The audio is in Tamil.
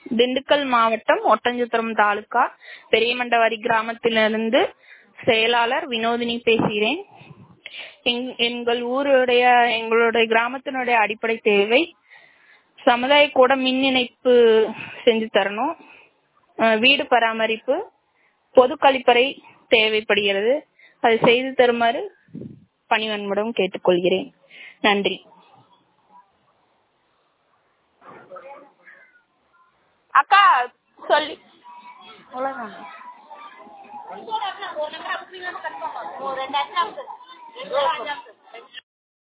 திண்டுக்கல் மாவட்டம் ஒட்டஞ்சத்திரம் தாலுகா பெரியமண்டவாடி கிராமத்திலிருந்து செயலாளர் வினோதினி பேசுகிறேன் எங்- எங்கள் ஊருடைய எங்களுடைய கிராமத்தினுடைய அடிப்படை தேவை சமுதாய கூட மின் இணைப்பு செஞ்சு தரணும் அஹ் வீடு பராமரிப்பு பொது கழிப்பறை தேவைப்படுகிறது அதை செய்து தருமாறு பணிவன்புடன் கேட்டுக்கொள்கிறேன் நன்றி அக்கா சொல்லி அவ்வளவுதான்